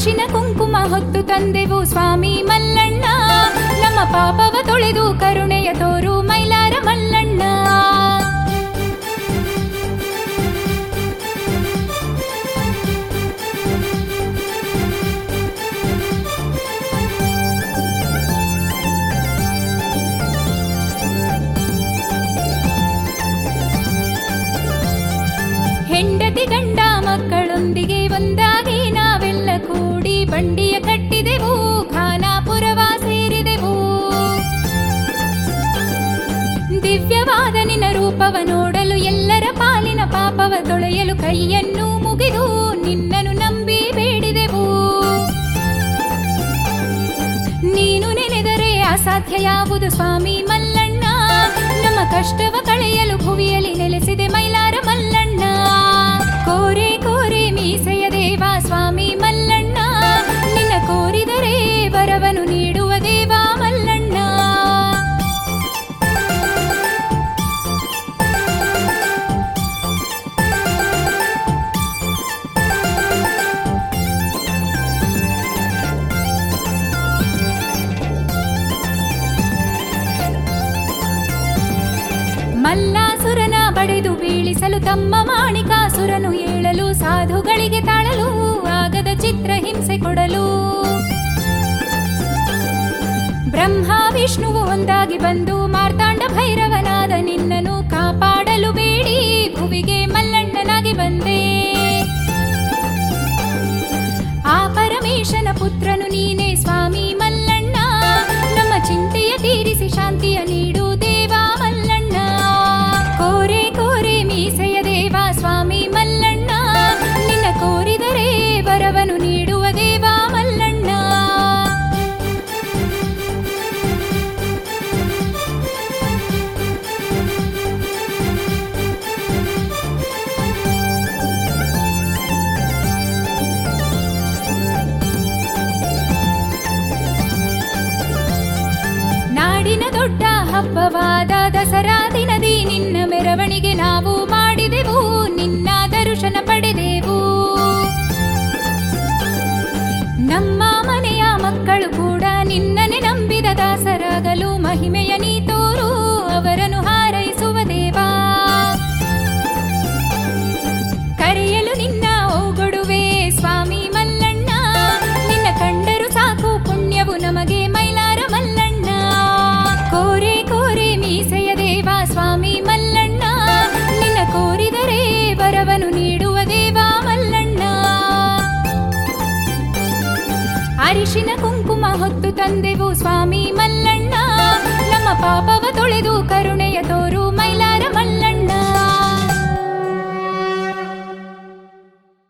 ಅರಿಶಿನ ಕುಂಕುಮ ಹೊತ್ತು ತಂದೆವು ಸ್ವಾಮಿ ಮಲ್ಲಣ್ಣ ನಮ್ಮ ಪಾಪವ ತೊಳೆದು ಕರುಣೆಯ ತೋರು ಮೈಲಾರ ಮಲ್ಲಣ್ಣ ಹೆಂಡತಿ ಗಂಡ ಮಕ್ಕಳೊಂದಿಗೆ ಒಂದಾಗಿ ನಾವೆಲ್ಲ ಕೂಡಿ ಬಂಡಿಯ ಕಟ್ಟಿದೆವು ಖಾನಾಪುರವ ಸೇರಿದೆವು ದಿವ್ಯವಾದ ನಿನ್ನ ರೂಪವ ನೋಡಲು ಎಲ್ಲರ ಪಾಲಿನ ಪಾಪವ ತೊಳೆಯಲು ಕೈಯನ್ನು ಮುಗಿದು ನಿನ್ನನ್ನು ನಂಬಿ ಬೇಡಿದೆವು ನೀನು ನೆನೆದರೆ ಅಸಾಧ್ಯ ಯಾವುದು ಸ್ವಾಮಿ ಮಲ್ಲಣ್ಣ ನಮ್ಮ ಕಷ್ಟವ ಕಳೆಯಲು ಭುವಿಯಲ್ಲಿ ನೆಲೆಸಿದೆ ಮೈಲಾರ ಮಲ್ಲಣ್ಣ ಕೋರೆ ಕೋರೆ ಮೀಸೆಯ ದೇವ ಸ್ವಾಮಿ ಮಲ್ಲಣ್ಣ ನಿನ್ನ ಕೋರಿದರೆ ವರವನು ನೀಡುವ ದೇವ ಮಲ್ಲಣ್ಣ ಮಲ್ಲಾಸುರನ ಬಡೆದು ಬೀಳಿಸಲು ತಮ್ಮ ಮಾಣಿಕಾಸುರನು ಏಳಲು ಸಾಧುಗಳಿಗೆ ತಾಳಲು ಆಗದ ಚಿತ್ರ ಹಿಂಸೆ ಕೊಡಲು ಬ್ರಹ್ಮ ವಿಷ್ಣುವು ಒಂದಾಗಿ ಬಂದು ಮಾರ್ತಾಂಡ ಭೈರವನಾದ ನಿನ್ನನು ಕಾಪಾಡಲು ಬೇಡಿ ಭುವಿಗೆ ಮಲ್ಲಣ್ಣನಾಗಿ ಬಂದೆ ಆ ಪರಮೇಶನ ಪುತ್ರನು ನೀನೇ ಸ್ವಾಮಿ ಮಲ್ಲಣ್ಣ ನಮ್ಮ ಚಿಂತೆಯ ತೀರಿಸಿ ಶಾಂತಿಯ ನೀಡು ದೇವ ಮಲ್ಲಣ್ಣ ಕೋರೆ ಕೋರೆ ಮೀಸೆಯ ದೇವ ಸ್ವಾಮಿ ಮಲ್ಲಣ್ಣ ನಿನ್ನ ಕೋರಿದರೆ ವರವನು ನೀಡುವ ದೇವ ಮಲ್ಲಣ್ಣ ನಾಡಿನ ದೊಡ್ಡ ಹಬ್ಬವಾದ ದಸರಾ ದಿನದಿ ನಿನ್ನ ಮೆರವಣಿಗೆ ನಾವು ಮಾಡಿದೆವು ನಿನ್ನ ದರ್ಶನ ಪಡೆದೆವು ನಮ್ಮ ಮನೆಯ ಮಕ್ಕಳು ಕೂಡ ನಿನ್ನನೆ ನಂಬಿದ ದಾಸರಾಗಲು ಮಹಿಮೆಯ ನೀ ತೋರು ಅವರನ್ನು ಹಾರೈಸುವ ದೇವಾ ಕರೆಯಲು ನಿನ್ನ ಓಗೊಡುವೆ ಸ್ವಾಮಿ ಮಲ್ಲಣ್ಣ ನಿನ್ನ ಕಂಡರು ಸಾಕು ಪುಣ್ಯವು ನಮಗೆ ಮೈಲಾರ ಮಲ್ಲಣ್ಣ ಕೋರೆ ಕೋರೆ ಮೀಸೆಯ ದೇವ ಸ್ವಾಮಿ ಮಲ್ಲಣ್ಣ ನಿನ್ನ ಕೋರಿದರೆ ವರವನು ನೀಡುವ ದೇವ ಮಲ್ಲಣ್ಣ ಅರಿಶಿನ ಕುಂಕುಮ ಹೊತ್ತು ತಂದೆವು ಸ್ವಾಮಿ ಮಲ್ಲಣ್ಣ ನಮ್ಮ ಪಾಪವ ತೊಳೆದು ಕರುಣೆಯ ತೋರು ಮೈ